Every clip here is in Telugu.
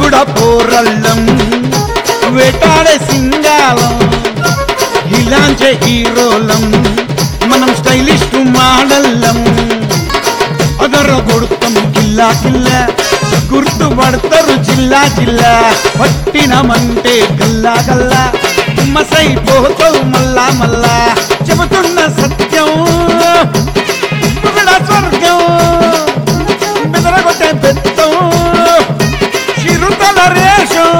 కూడా పోరళ్ళం వేటాడే సింగాలం ఇలాంటి హీరోలం మనం స్టైలిష్ మాడల్లం అదర కొడుతాం కిల్లా కిల్లా గుర్తుపడతారు జిల్లా జిల్లా పట్టినమంటే గల్లా గల్లా మసైపోతావు మల్లా మల్లా చెబుతున్న సత్యం పొగడ స్వర్గం బెదరగొట్టే బెత్తం చిరుతల రేషం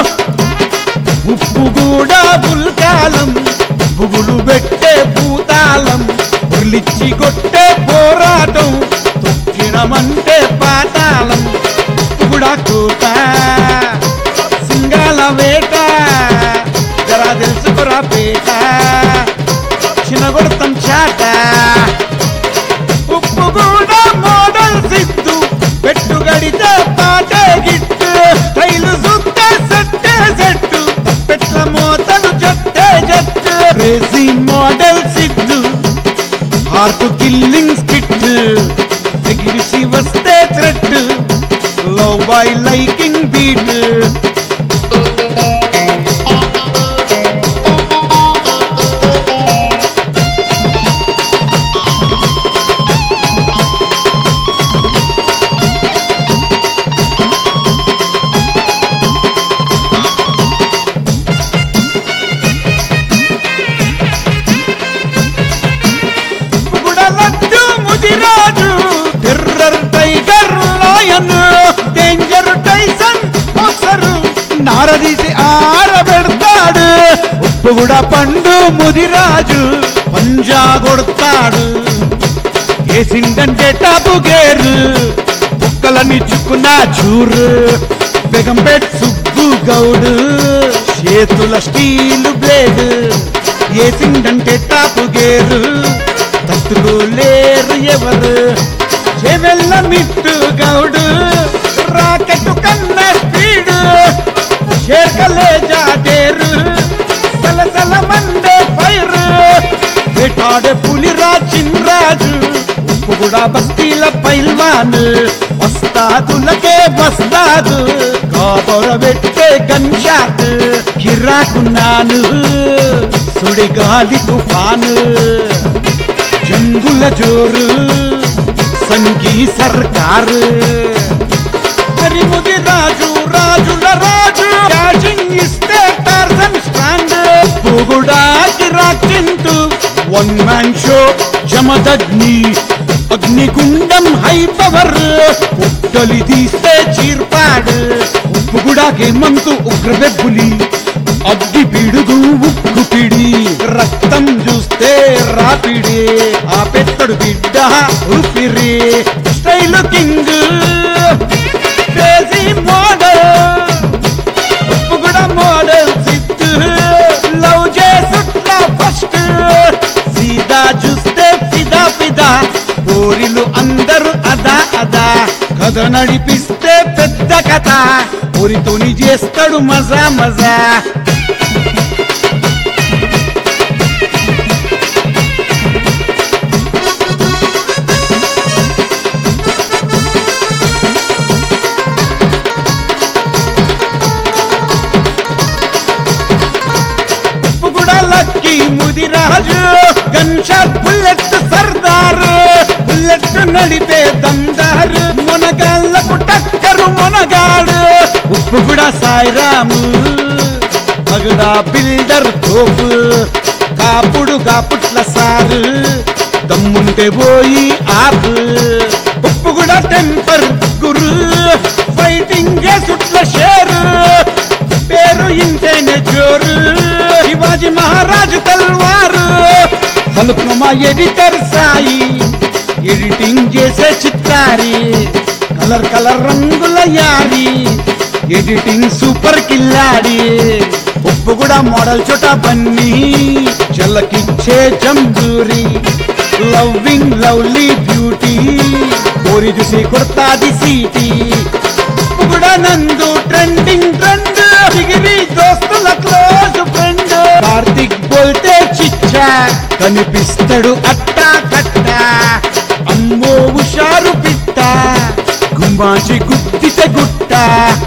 ఉప్పు కూడా బుల్కాలం బుగులు పెట్టే భూతాలం ఉర్లిచ్చి కొట్టే పోరాటం తొక్కినమంటే పాతాళం ఉప్పు కూడా కూత సింగాల వేట జరా తెలుసుకోరా పేట చిన్నగొడతాం చాట ఉప్పు కూడా మోడల్ సిద్ధు పెట్టు గడితే పాటే గిట్టు స్టైల్ సుత్తే సెట్టే సెట్టు పెట్ల మోతలు జట్టే జట్టు రేసి model Siddhu heart killing skit ఎగిరిసి వస్తే threat love by liking beat కూడా Laddu Mudiraju terror tiger lion danger Tyson boxer నారదీసి ఆరబెడతాడు ఉప్పు కూడా పండు ముదిరాజు పంజా కొడతాడు ఏసిందంటే టాపు గేరు కుక్కలని చుక్కున్న చూరు బెగంపేట్ సుబ్బు గౌడు చేతుల స్టీల్ బ్లేడ్ ఏసిందంటే టాపు గేరు తట్టుకోలేరు ఎవరు చెవెల్ల మిట్టు గౌడు రాకెట్ కన్న స్పీడు షేర్కలే జాడేరు సలసల మండే ఫైర్ వేటాడే పులిరా చిన్రాజు ఉప్పు కూడా బస్తీల పైల్వాన్ వస్తాదులకే వస్తాదు కాబొర పెట్టే గన్షాట్ కిరాకున్నాను సుడిగాలి తుఫాను జంగుల జోరు సంగీ సర్కారు హరిముది రాజు రాజుల రాజు క్యాచింగ్ ఇస్తే టార్జన్ స్టాండ్ పొగుడా కిరాకింటూ వన్ మ్యాన్ షో జమదగ్ని అగ్నిగుండం హై పవర్ పుట్టలి తీస్తే చీర్పాడు ఉప్పు కూడా హేమంతు ఉగ్రబెబ్బులి అగ్గి పిడుగు ఉక్కు పిడి రక్తం చూస్తే రాపిడి ఆ పెత్తడు బిడ్డ ఊపిరి స్టైల్ కింగ్ క్రేజీ మోడల్ ఉప్పు కూడా మోడల్ సిద్ధు లవ్ చేసుట్లా ఫస్ట్ సీదా చూస్తే ఫిదా ఫిదా పోరిలు అందరూ అదా అదా కథ నడిపిస్తే పెద్ద కథ ఊరితోని చేస్తాడు మజా మజా ఉప్పు కూడా lucky Mudiraju gun shot bullet సర్దార్ బుల్లెట్ నడిపే దందారు మునగాళ్ళకు టక్కరు మునగాడు ఉప్పు కూడా సాయిరాము పగడా బిల్డర్ తోపు కాపుడు కాపుట్ల సారు దమ్ముంటే పోయి ఆపు ఉప్పు కూడా టెంపర్ గురు ఫైటింగ్ సుట్ల షేరు పేరు ఇంతేనే జోరు శివాజీ మహారాజు తల్వారు పలుకును మా ఎడిటర్ సాయి ఎడిటింగ్ చేసే చిత్తారి కలర్ కలర్ రంగుల యారి ఎడిటింగ్ సూపర్ కిల్లాడి ఉప్పు కూడా మోడల్ చోట బన్నీ చల్లకిచ్చే జంబూరి లవ్వింగ్ లవ్లీ బ్యూటీ కోరి చూసి కొడతాది సీటీ ఉప్పు కూడా నందు ట్రెండింగ్ ట్రెండ్ డిగిరి దోస్తుల క్లోజ్ ఫ్రెండ్ కార్తిక్ బోల్తే చిచ్చా కనిపిస్తాడు అట్టా కట్టా అమ్మో హుషారు పిట్ట గుమ్మాచి గుద్దితే గుట్ట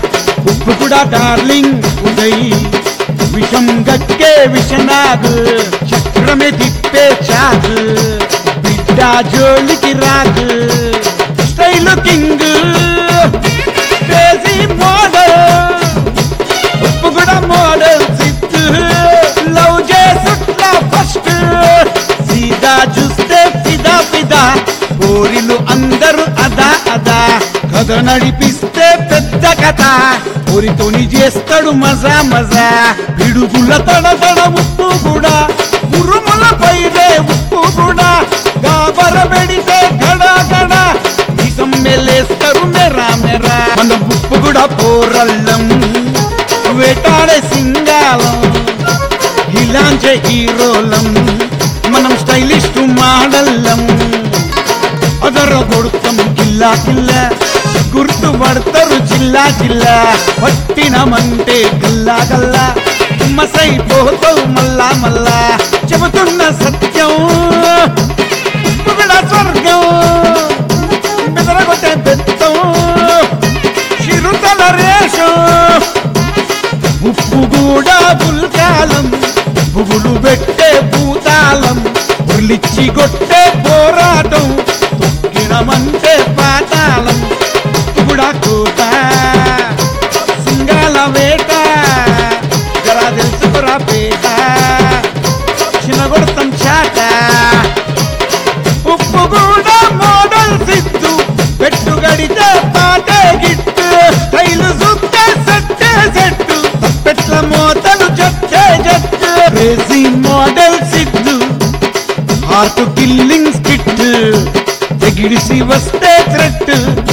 ఉప్పు కూడా డార్లింగ్ ఉదయ్ విషం గక్కే విషనాగ్ చక్రమే తిప్పే చాక్ బిడ్డ జోలికి rock style king crazy model ఉప్పు కూడా మోడల్ సిట్ లవ్ చేసుట్లా ఫస్ట్ సీదా చూస్తే ఫిదా ఫిదా కోరిలు అందరూ అదా అదా కథ నడిపిస్తే పెద్ద కథ కోరితోని చేస్తాడు మజా మజా పిడుగుల తడ తడ ఉప్పు కూడా ఉరుముల పైదే ఉప్పు కూడా గాబర పెడితే గడ గడ నిజం మెలేస్తారు మెరా మెరా మన ఉప్పు కూడా పోరల్లం వేటాడే సింగాలం ఇలాంటి హీరోలం మనం స్టైలిస్ట్ మోడల్లం అదర కొడుతాం కిల్లా కిల్లా గుర్తు పడతారు జిల్లా జిల్లా పట్టినమంటే గల్లా గల్లా మసైపోతావు మల్లా మల్లా చెబుతున్న సత్యం ఉప్పుగడ స్వర్గం బెదరగొట్టే బెత్తం చిరుతల రేషం ఉప్పు కూడా బుల్కాలం పువ్వులు పెట్టే భూతాళం ఉలిచ్చి కొట్టే పోరాటం తొక్కినమంటే పాతాళం ఉప్పు కూడా కూత సింగాల వేట జరా తెలుసుకురా పేట చిన్నగొడతాం చాట ఉప్పు కూడా మోడల్ సిద్ధు పెట్టు గడితే పాటే గిట్టు స్టైలు సుత్తే సెట్టే సెట్టు తప్పెట్ల మోతలు జట్టే జట్టు crazy model Siddhu heart killing skit ఎగిడిసి వస్తే థ్రెట్